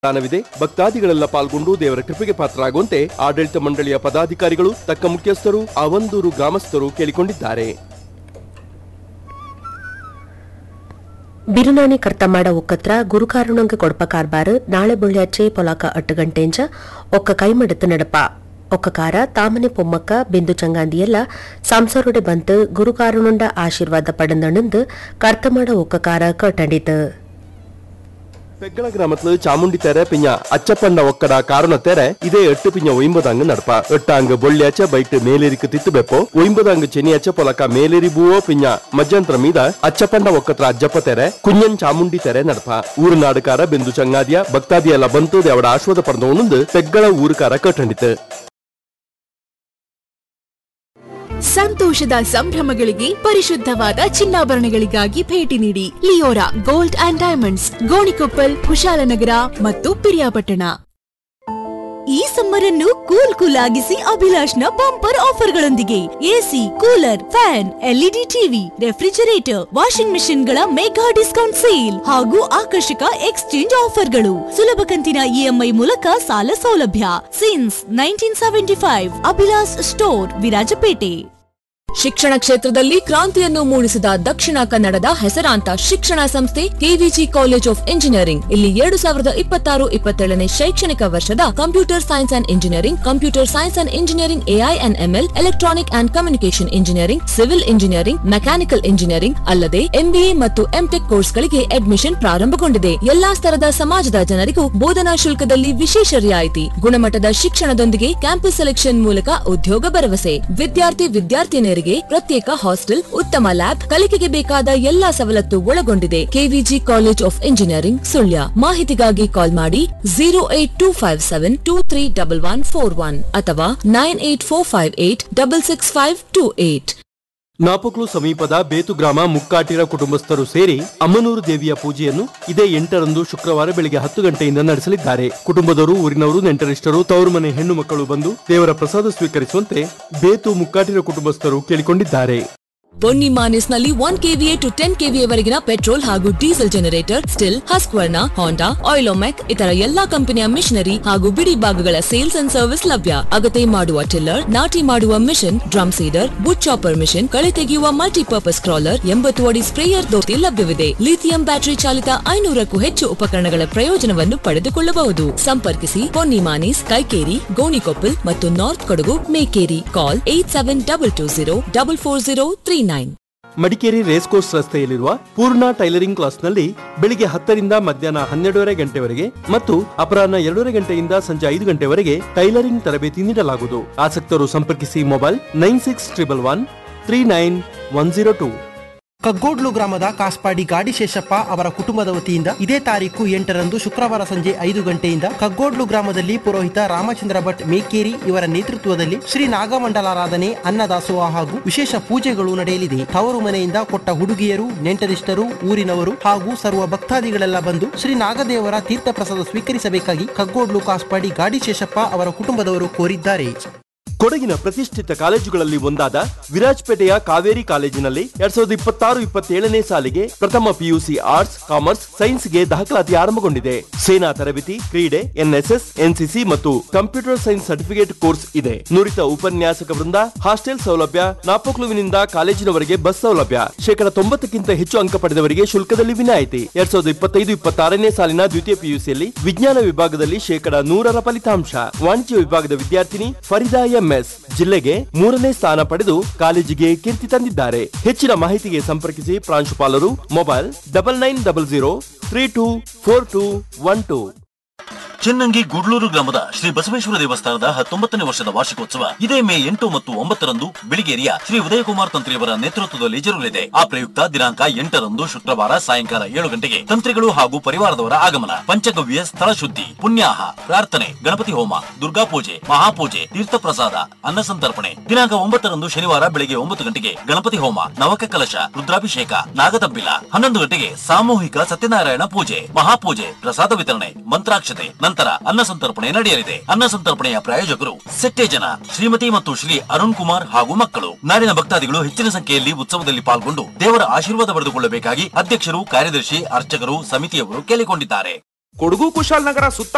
ದಾನವಿದೆ ಭಕ್ತಾದಿಗಳೆಲ್ಲ ಪಾಲ್ಗೊಂಡು ದೇವರ ಕೃಪೆಗೆ ಪಾತ್ರರಾಗುವಂತೆ ಆಡಳಿತ ಮಂಡಳಿಯ ಪದಾಧಿಕಾರಿಗಳು ತಕ್ಕ ಮುಖ್ಯಸ್ಥರು ಅವಂದೂರು ಗ್ರಾಮಸ್ಥರು ಕೇಳಿಕೊಂಡಿದ್ದಾರೆ ಬಿರುನಾಣಿ ಕರ್ತಮಾಡ ಒಕ್ಕತ್ರ ಗುರುಕಾರುಣಂಗ ಕೊಡಪ ಕಾರ್ಬಾರ್ ನಾಳೆ ಬುಳ್ಯಾಚೆ ಪೊಲಾಕ ಅಟ್ಟು ಗಂಟೆಂಚ ಒಕ್ಕ ಕೈಮಡತ್ತು ನಡಪ ಒಕ್ಕ ಕಾರ ತಾಮನೆ ಪೊಮ್ಮಕ್ಕ ಬಿಂದು ಚಂಗಾಂದಿಯೆಲ್ಲ ಸಂಸಾರುಡೆ ಬಂತು ಗುರುಕಾರುಣುಂಡ ಆಶೀರ್ವಾದ ಪಡಂದಣಂದು ಕರ್ತಮಾಡ ಒಕ್ಕ ಕಾರ ಕಟ್ಟಂಡಿತು பெங்கள கிராமத்துல சாமுண்டி தெர பிஞ்ச அச்சப்பண்ட ஒக்கட காரண தெர இதே எட்டு பிஞ்ச ஒய்ம்பதாங்க நடப்பா எட்டாங்க பொள்ளியாச்ச பைட்டு மேலேரிக்கு தித்து ಬೆಪ್ಪೋ ಒಯ್ಂಬದಾಂಗ ಚೆನಿಯಾಚ ಪೊಲಕ ಮೇಲೇರಿ ಬೂವೋ ಪಿಂಜ ಮಧ್ಯಂತರ ಮೀದ ಅಚ್ಚಪಂಡ ಒಕ್ಕತ್ರ ಅಜ್ಜಪ್ಪ ತೆರೆ ಕುഞ്ഞನ್ ಚಾಮುಂಡಿ ತೆರೆ ನಡಪ ಊರು ನಾಡುಕಾರ ಬಿಂದು ಚಂಗಾದಿಯ ಭಕ್ತಾದಿ ಎಲ್ಲ ಬಂತು ದೇವಡ ಆಶ್ವಾದ ಪಡೆದವನೊಂದು ಪೆಗ್ಗಳ ಊರುಕಾರ ಕಟ್ಟಂಡಿತು ಸಂತೋಷದ ಸಂಭ್ರಮಗಳಿಗೆ ಪರಿಶುದ್ಧವಾದ ಚಿನ್ನಾಭರಣಗಳಿಗಾಗಿ ಭೇಟಿ ನೀಡಿ Leora gold and diamonds Gonikoppal Kushalnagar ಮತ್ತು ಪಿರಿಯಾಪಟ್ಟಣ ಈ ಸಮ್ಮರ್ ಅನ್ನು ಕೂಲ್ ಕೂಲ್ ಆಗಿಸಿ ಅಭಿಲಾಷ್ನ ಬಂಪರ್ ಆಫರ್ಗಳೊಂದಿಗೆ AC cooler fan LED TV refrigerator washing machine ಗಳ ಮೆಗಾ ಡಿಸ್ಕೌಂಟ್ ಸೇಲ್ ಹಾಗೂ ಆಕರ್ಷಕ ಎಕ್ಸ್ಚೇಂಜ್ ಆಫರ್ಗಳು ಸುಲಭ ಕಂತಿನ ಇಎಂಐ ಮೂಲಕ ಸಾಲ ಸೌಲಭ್ಯ since nineteen seventy five Abhilash store Virajpet ಶಿಕ್ಷಣ ಕ್ಷೇತ್ರದಲ್ಲಿ ಕ್ರಾಂತಿಯನ್ನು ಮೂಡಿಸಿದ ದಕ್ಷಿಣ ಕನ್ನಡದ ಹೆಸರಾಂತ ಶಿಕ್ಷಣ ಸಂಸ್ಥೆ ಕೆವಿಜಿ ಕಾಲೇಜ್ ಆಫ್ ಇಂಜಿನಿಯರಿಂಗ್ ಇಲ್ಲಿ ಎರಡು ಸಾವಿರದ ಇಪ್ಪತ್ತಾರು ಇಪ್ಪತ್ತೇಳನೇ ಶೈಕ್ಷಣಿಕ ವರ್ಷದ computer science and engineering computer science and engineering AI and ML electronic and communication engineering civil engineering mechanical engineering ಅಲ್ಲದೆ ಎಂಬಿಎ ಮತ್ತು ಎಂಟೆಕ್ ಕೋರ್ಸ್ಗಳಿಗೆ ಅಡ್ಮಿಷನ್ ಪ್ರಾರಂಭಗೊಂಡಿದೆ ಎಲ್ಲಾ ಸ್ತರದ ಸಮಾಜದ ಜನರಿಗೂ ಬೋಧನಾ ಶುಲ್ಕದಲ್ಲಿ ವಿಶೇಷ ರಿಯಾಯಿತಿ ಗುಣಮಟ್ಟದ ಶಿಕ್ಷಣದೊಂದಿಗೆ ಕ್ಯಾಂಪಸ್ ಸೆಲೆಕ್ಷನ್ ಮೂಲಕ ಉದ್ಯೋಗ ಭರವಸೆ ವಿದ್ಯಾರ್ಥಿ ವಿದ್ಯಾರ್ಥಿನಿಯರಿಗೆ ಪ್ರತ್ಯೇಕ ಹಾಸ್ಟೆಲ್ ಉತ್ತಮ ಲ್ಯಾಬ್ ಕಲಿಕೆಗೆ ಬೇಕಾದ ಎಲ್ಲಾ ಸವಲತ್ತು ಒಳಗೊಂಡಿದೆ KVG college of engineering Sullia ಮಾಹಿತಿಗಾಗಿ ಕಾಲ್ ಮಾಡಿ zero eight two five seven two three double one four one ಅಥವಾ nine eight four five eight double six five two eight Napoklu ಸಮೀಪದ ಬೇತು ಗ್ರಾಮ ಮುಕ್ಕಾಟಿರ ಕುಟುಂಬಸ್ಥರು ಸೇರಿ ಅಮ್ಮನೂರು ದೇವಿಯ ಪೂಜೆಯನ್ನು ಇದೇ ಎಂಟರಂದು ಶುಕ್ರವಾರ ಬೆಳಿಗ್ಗೆ ಹತ್ತು ಗಂಟೆಯಿಂದ ನಡೆಸಲಿದ್ದಾರೆ ಕುಟುಂಬದವರು ಊರಿನವರು ನೆಂಟರಿಷ್ಟರು ತವರು ಮನೆ ಹೆಣ್ಣು ಮಕ್ಕಳು ಬಂದು ದೇವರ ಪ್ರಸಾದ ಸ್ವೀಕರಿಸುವಂತೆ ಬೇತು ಮುಕ್ಕಾಟಿರ ಕುಟುಂಬಸ್ಥರು ಕೇಳಿಕೊಂಡಿದ್ದಾರೆ ಬೊನ್ನಿ ಮಾನಿಸ್ನಲ್ಲಿ one KVA to ten KVA ವರೆಗಿನ ಪೆಟ್ರೋಲ್ ಹಾಗೂ diesel generator Stihl Husqvarna Honda Oleomac ಇತರ ಎಲ್ಲಾ ಕಂಪನಿಯ ಮಿಷನರಿ ಹಾಗೂ ಬಿಡಿ ಭಾಗಗಳ ಸೇಲ್ಸ್ ಅಂಡ್ ಸರ್ವಿಸ್ ಲಭ್ಯ ಅಗತ್ಯ ಮಾಡುವ ಟಿಲ್ಲರ್ ನಾಟಿ ಮಾಡುವ ಮಿಷನ್ ಡ್ರಮ್ ಸೀಡರ್ ಬುಟ್ ಚಾಪರ್ ಮಿಷನ್ ಕಳೆ ತೆಗೆಯುವ ಮಲ್ಟಿಪರ್ಪಸ್ ಕ್ರಾಲರ್ ಎಂಬತ್ತು ಅಡಿ ಸ್ಪ್ರೇಯರ್ ದೋತಿ ಲಭ್ಯವಿದೆ ಲಿಥಿಯಂ ಬ್ಯಾಟರಿ ಚಾಲಿತ ಐನೂರಕ್ಕೂ ಹೆಚ್ಚು ಉಪಕರಣಗಳ ಪ್ರಯೋಜನವನ್ನು ಪಡೆದುಕೊಳ್ಳಬಹುದು ಸಂಪರ್ಕಿಸಿ ಪೊನ್ನಿ ಮಾನೀಸ್ ಕೈಕೇರಿ ಗೋಣಿಕೊಪ್ಪಲ್ ಮತ್ತು north Kodagu Makeri call eight seven double two zero double four zero three nine Madikeri race course ರಸ್ತೆಯಲ್ಲಿರುವ ಪೂರ್ಣ ಟೈಲರಿಂಗ್ ಕ್ಲಾಸ್ನಲ್ಲಿ ಬೆಳಿಗ್ಗೆ ಹತ್ತರಿಂದ ಮಧ್ಯಾಹ್ನ ಹನ್ನೆರಡೂವರೆ ಗಂಟೆವರೆಗೆ ಮತ್ತು ಅಪರಾಹ್ನ ಎರಡೂವರೆ ಗಂಟೆಯಿಂದ ಸಂಜೆ ಐದು ಗಂಟೆವರೆಗೆ ಟೈಲರಿಂಗ್ ತರಬೇತಿ ನೀಡಲಾಗುವುದು ಆಸಕ್ತರು ಸಂಪರ್ಕಿಸಿ mobile nine six triple one three nine one zero two Kaggodlu ಗ್ರಾಮದ ಕಾಸ್ಪಾಡಿ ಗಾಡಿ ಶೇಷಪ್ಪ ಅವರ ಕುಟುಂಬದ ವತಿಯಿಂದ ಇದೇ ತಾರೀಕು ಎಂಟರಂದು ಶುಕ್ರವಾರ ಸಂಜೆ ಐದು ಗಂಟೆಯಿಂದ ಕಗ್ಗೋಡ್ಲು ಗ್ರಾಮದಲ್ಲಿ ಪುರೋಹಿತ ರಾಮಚಂದ್ರ ಭಟ್ ಮೇಕೇರಿ ಇವರ ನೇತೃತ್ವದಲ್ಲಿ ಶ್ರೀ ನಾಗಮಂಡಲಾರಾಧನೆ ಅನ್ನದಾಸೋಹ ಹಾಗೂ ವಿಶೇಷ ಪೂಜೆಗಳು ನಡೆಯಲಿದೆ ತವರು ಮನೆಯಿಂದ ಕೊಟ್ಟ ಹುಡುಗಿಯರು ನೆಂಟರಿಷ್ಟರು ಊರಿನವರು ಹಾಗೂ ಸರ್ವ ಭಕ್ತಾದಿಗಳೆಲ್ಲ ಬಂದು ಶ್ರೀ ನಾಗದೇವರ ತೀರ್ಥ ಪ್ರಸಾದ ಸ್ವೀಕರಿಸಬೇಕಾಗಿ ಕಗ್ಗೋಡ್ಲು ಕಾಸ್ಪಾಡಿ ಗಾಡಿ ಶೇಷಪ್ಪ ಅವರ ಕುಟುಂಬದವರು ಕೋರಿದ್ದಾರೆ ಕೊಡಗಿನ ಪ್ರತಿಷ್ಠಿತ ಕಾಲೇಜುಗಳಲ್ಲಿ ಒಂದಾದ ವಿರಾಜಪೇಟೆಯ ಕಾವೇರಿ ಕಾಲೇಜಿನಲ್ಲಿ ಎರಡ್ ಸಾವಿರದ ಇಪ್ಪತ್ತಾರು ಇಪ್ಪತ್ತೇಳನೇ ಸಾಲಿಗೆ ಪ್ರಥಮ ಪಿಯುಸಿ ಆರ್ಟ್ಸ್ ಕಾಮರ್ಸ್ ಸೈನ್ಸ್ಗೆ ದಾಖಲಾತಿ ಆರಂಭಗೊಂಡಿದೆ ಸೇನಾ ತರಬೇತಿ ಕ್ರೀಡೆ ಎನ್ಎಸ್ಎಸ್ ಎನ್ಸಿಸಿ ಮತ್ತು ಕಂಪ್ಯೂಟರ್ ಸೈನ್ಸ್ ಸರ್ಟಿಫಿಕೇಟ್ ಕೋರ್ಸ್ ಇದೆ ನುರಿತ ಉಪನ್ಯಾಸಕ ವೃಂದ ಹಾಸ್ಟೆಲ್ ಸೌಲಭ್ಯ ನಾಪೋಕ್ಲುವಿನಿಂದ ಕಾಲೇಜಿನವರೆಗೆ ಬಸ್ ಸೌಲಭ್ಯ ಶೇಕಡ ತೊಂಬತ್ತಕ್ಕಿಂತ ಹೆಚ್ಚು ಅಂಕ ಪಡೆದವರಿಗೆ ಶುಲ್ಕದಲ್ಲಿ ವಿನಾಯಿತಿ ಎರಡ್ ಸಾವಿರದ ಇಪ್ಪತ್ತೈದು ಇಪ್ಪತ್ತಾರನೇ ಸಾಲಿನ ದ್ವಿತೀಯ ಪಿಯುಸಿಯಲ್ಲಿ ವಿಜ್ಞಾನ ವಿಭಾಗದಲ್ಲಿ ಶೇಕಡ ನೂರರ ಫಲಿತಾಂಶ ವಾಣಿಜ್ಯ ವಿಭಾಗದ ವಿದ್ಯಾರ್ಥಿನಿ ಫರಿದಾ ಎಂಎಸ್ ಜಿಲ್ಲೆಗೆ ಮೂರನೇ ಸ್ಥಾನ ಪಡೆದು ಕಾಲೇಜಿಗೆ ಕೀರ್ತಿ ತಂದಿದ್ದಾರೆ ಹೆಚ್ಚಿನ ಮಾಹಿತಿಗೆ ಸಂಪರ್ಕಿಸಿ ಪ್ರಾಂಶುಪಾಲರು mobile double nine double zero three two four two one two Chennangi Gudluru ಗ್ರಾಮದ ಶ್ರೀ ಬಸವೇಶ್ವರ ದೇವಸ್ಥಾನದ ಹತ್ತೊಂಬತ್ತನೇ ವರ್ಷದ ವಾರ್ಷಿಕೋತ್ಸವ ಇದೇ ಮೇ ಎಂಟು ಮತ್ತು ಒಂಬತ್ತರಂದು ಬಿಳಿಗೇರಿಯ ಶ್ರೀ ಉದಯಕುಮಾರ್ ತಂತ್ರಿಯವರ ನೇತೃತ್ವದಲ್ಲಿ ಜರುಗಲಿದೆ ಆ ಪ್ರಯುಕ್ತ ದಿನಾಂಕ ಎಂಟರಂದು ಶುಕ್ರವಾರ ಸಾಯಂಕಾಲ ಏಳು ಗಂಟೆಗೆ ತಂತ್ರಿಗಳು ಹಾಗೂ ಪರಿವಾರದವರ ಆಗಮನ ಪಂಚಗವ್ಯ ಸ್ಥಳ ಶುದ್ಧಿ ಪುಣ್ಯಾಹ ಪ್ರಾರ್ಥನೆ ಗಣಪತಿ ಹೋಮ ದುರ್ಗಾ ಪೂಜೆ ಮಹಾಪೂಜೆ ತೀರ್ಥ ಪ್ರಸಾದ ಅನ್ನ ಸಂತರ್ಪಣೆ ದಿನಾಂಕ ಒಂಬತ್ತರಂದು ಶನಿವಾರ ಬೆಳಗ್ಗೆ ಒಂಬತ್ತು ಗಂಟೆಗೆ ಗಣಪತಿ ಹೋಮ ನವಕ ಕಲಶ ರುದ್ರಾಭಿಷೇಕ ನಾಗತಬ್ಬಿಲ ಹನ್ನೊಂದು ಗಂಟೆಗೆ ಸಾಮೂಹಿಕ ಸತ್ಯನಾರಾಯಣ ಪೂಜೆ ಮಹಾಪೂಜೆ ಪ್ರಸಾದ ವಿತರಣೆ ಮಂತ್ರಾಕ್ಷತೆ ನಂತರ ಅನ್ನ ಸಂತರ್ಪಣೆ ನಡೆಯಲಿದೆ ಅನ್ನ ಸಂತರ್ಪಣೆಯ ಪ್ರಾಯೋಜಕರು ಸೆಟ್ಟೇಜನ ಶ್ರೀಮತಿ ಮತ್ತು ಶ್ರೀ ಅರುಣ್ ಕುಮಾರ್ ಹಾಗೂ ಮಕ್ಕಳು ನಾಡಿನ ಭಕ್ತಾದಿಗಳು ಹೆಚ್ಚಿನ ಸಂಖ್ಯೆಯಲ್ಲಿ ಉತ್ಸವದಲ್ಲಿ ಪಾಲ್ಗೊಂಡು ದೇವರ ಆಶೀರ್ವಾದ ಪಡೆದುಕೊಳ್ಳಬೇಕಾಗಿ ಅಧ್ಯಕ್ಷರು ಕಾರ್ಯದರ್ಶಿ ಅರ್ಚಕರು ಸಮಿತಿಯವರು ಕೇಳಿಕೊಂಡಿದ್ದಾರೆ ಕೊಡಗು ಕುಶಾಲನಗರ ಸುತ್ತ